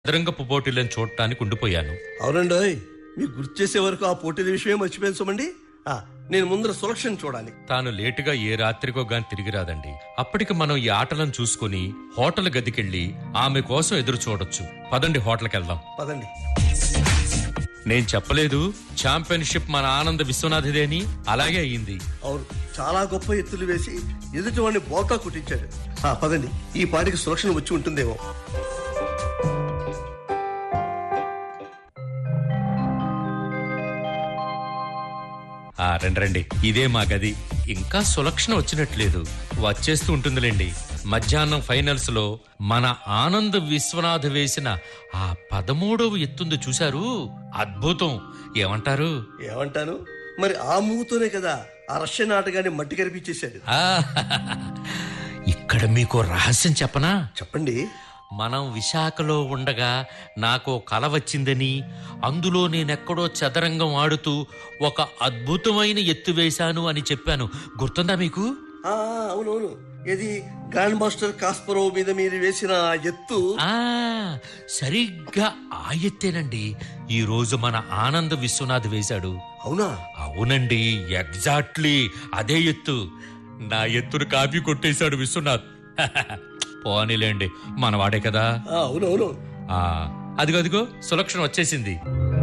చదరంగపు పోటీలను చూడటానికి ఉండిపోయాను అవునండి ఓయ్. మీకు గుర్తు చేసే వరకు ఆ పోటీల విషయమే మర్చిపోయాను సుమండి ఆ, నేను ముందర సులక్షణ చూడాలి తాను లేటుగా ఏ రాత్రికో గాని తిరిగి రాదండి అప్పటికి మనం ఈ ఆటలను చూసుకుని హోటల్ గదికెళ్ళి ఆమె కోసం ఎదురు చూడొచ్చు పదండి హోటల్కి వెళ్దాం పదండి నేను చెప్పలేదు ఛాంపియన్షిప్ మన ఆనంద విశ్వనాథదే అని అలాగే అయ్యింది అవును చాలా గొప్ప ఎత్తులు వేసి ఎదుటి వాడిని బోల్తా కుట్టించాడు ఆ, పదండి ఈ పాటికి సులక్షణ వచ్చి ఉంటుందేమో ఆ రండి రండి ఇదే మా గది ఇంకా సులక్షణ వచ్చినట్లేదు వచ్చేస్తూ ఉంటుందిలేండి మధ్యాహ్నం ఫైనల్స్ లో మన ఆనంద్ విశ్వనాథ్ వేసిన ఆ పదమూడవ ఎత్తుంది చూశారు అద్భుతం ఏమంటారు ఏమంటాను మరి ఆ మూతోనే కదా ఆ రష్యన్ ఆటగాన్ని మట్టి కనిపించేశాడు ఆ, ఇక్కడ మీకు రహస్యం చెప్పనా చెప్పండి మనం విశాఖలో ఉండగా నాకు కల వచ్చిందని అందులో నేనెక్కడో చదరంగం ఆడుతూ ఒక అద్భుతమైన ఎత్తు వేశాను అని చెప్పాను గుర్తుందా మీకు ఆ అవునవును ఇది గ్రాండ్ మాస్టర్ కాస్పరో మీద మీరు వేసిన ఆ ఎత్తు ఆ సరిగ్గా ఆ ఎత్తేనండి ఈ రోజు మన ఆనంద విశ్వనాథ్ వేశాడు అవునా అవునండి ఎగ్జాక్ట్లీ అదే ఎత్తు నా ఎత్తును కాపీ కొట్టేశాడు విశ్వనాథ్ పోనీలేండి మనవాడే కదా ఆ, అవునవును ఆ అదిగో అదిగో సులక్షణ వచ్చేసింది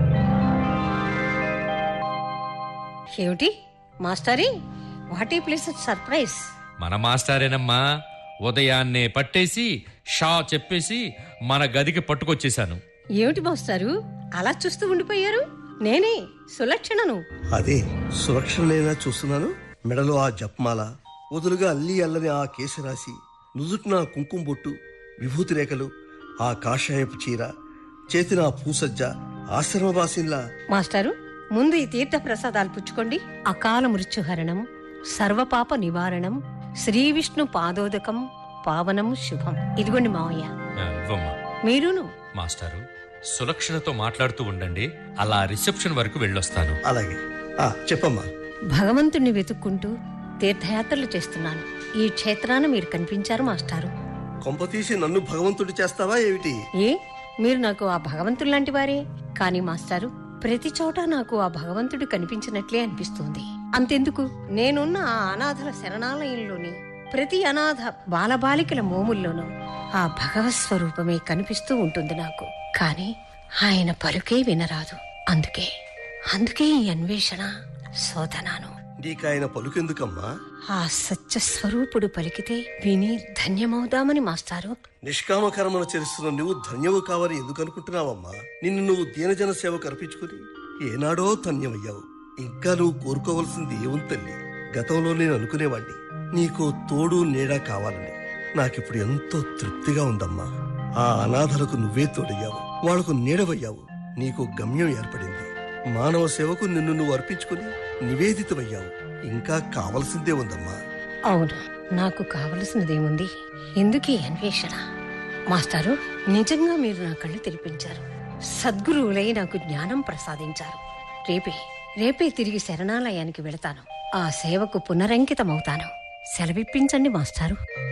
ఏమిటి మాస్టరీ వాట్ ఈ ప్లేస్ సర్ప్రైజ్ మన మాస్టారేనమ్మా ఉదయాన్నే పట్టేసి షా చెప్పేసి మన గదికి పట్టుకొచ్చేశాను ఏమిటి మాస్టారు అలా చూస్తూ ఉండిపోయారు నేనే సులక్షణను అదే సురక్షణనైనా చూస్తున్నాను మెడలో ఆ జపమాల వదులుగా అల్లి అల్లని ఆ కేశరాశి నుదుటిన కుంకుమ బొట్టు విభూతి రేఖలు ఆ కాషాయపు చీర చేతిన ఆ పూసజ్జ ఆశ్రమవాసిన్లా మాస్టారు ముందు ఈ తీర్థ ప్రసాదాలు పుచ్చుకోండి అకాల మృత్యుహరణం సర్వపాప నివారణం శ్రీ విష్ణు పాదోదకం పావనం శుభం ఇదిగోండి మావయ్య ఆ, ఇవ్వమ్మా మీరును మాస్టారు సులక్షణతో మాట్లాడుతూ ఉండండి అలా రిసెప్షన్ వరకు వెళ్ళొస్తాను అలాగే ఆ చెప్పమ్మా భగవంతుణ్ణి వెతుక్కుంటూ తీర్థయాత్రలు చేస్తున్నాను ఈ క్షేత్రాన మీరు కనిపించారు మాస్టారు కొంప తీసి నన్ను భగవంతుడి చేస్తావా ఏమిటి ఏ మీరు నాకు ఆ భగవంతుడు లాంటి వారే కానీ మాస్టారు ప్రతి చోట నాకు ఆ భగవంతుడు కనిపించినట్లే అనిపిస్తుంది అంతెందుకు నేనున్న ఆ అనాథల శరణాలయంలోని ప్రతి అనాథ బాలబాలికల మోముల్లోనూ ఆ భగవత్ స్వరూపమే కనిపిస్తూ ఉంటుంది నాకు కానీ ఆయన పలుకే వినరాదు అందుకే అందుకే ఈ అన్వేషణ శోధనాను నీకాయన పలుకెందుకమ్మా ఆ సత్య స్వరూపుడు పలికితే విని ధన్యమవుదామని మాస్టారు నిష్కామ కర్మను చేస్తున్న నువ్వు ధన్యవు కావని ఎందుకు అనుకుంటున్నావమ్మా నిన్ను నువ్వు దీనజన సేవకు అర్పించుకుని ఏనాడో ధన్యమయ్యావు ఇంకా నువ్వు కోరుకోవలసింది ఏముంది తల్లి గతంలో నేను అనుకునేవాణ్ణి నీకు తోడు నీడ కావాలని నాకిప్పుడు ఎంతో తృప్తిగా ఉందమ్మా ఆ అనాథలకు నువ్వే తోడయ్యావు వాళ్లకు నీడవయ్యావు నీకు గమ్యం ఏర్పడింది మానవ సేవకు నిన్ను నువ్వు అర్పించుకుని నివేదితమయ్యావు ఇంకా కావలసిందే ఉందమ్మా అవును నాకు కావలసినదేముంది ఎందుకీ అన్వేషణ మాస్టారు నిజంగా మీరు నా కళ్ళు తెరిపించారు సద్గురువులై నాకు జ్ఞానం ప్రసాదించారు రేపే రేపే తిరిగి శరణాలయానికి వెళతాను ఆ సేవకు పునరంకితమవుతాను సెలవిప్పించండి మాస్టారు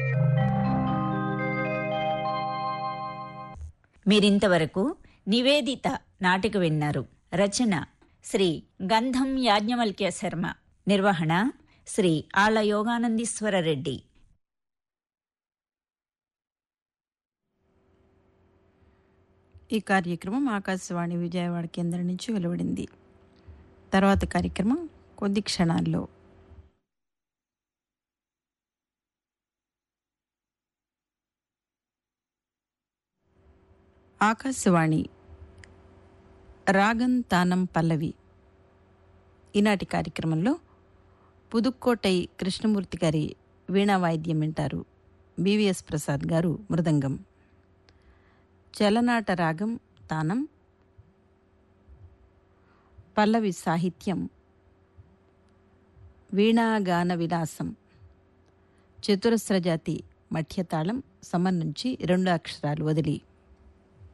మీరింతవరకు నివేదిత నాటిక విన్నారు రచన శ్రీ గంధం యాజ్ఞవల్క్య శర్మ నిర్వహణ శ్రీ ఆళ్ల యోగానందీశ్వర రెడ్డి ఈ కార్యక్రమం ఆకాశవాణి విజయవాడ కేంద్రం నుంచి వెలువడింది తర్వాత కార్యక్రమం కొద్ది క్షణాల్లో ఆకాశవాణి రాగం తానం పల్లవి ఈనాటి కార్యక్రమంలో పుదుక్కోటై కృష్ణమూర్తి గారి వీణా వాయిద్యం వింటారు బివిఎస్ ప్రసాద్ గారు మృదంగం చలనాట రాగం తానం పల్లవి సాహిత్యం వీణాగాన విలాసం చతురస్రజాతి మఠ్యతాళం సమం నుంచి రెండు అక్షరాలు వదిలి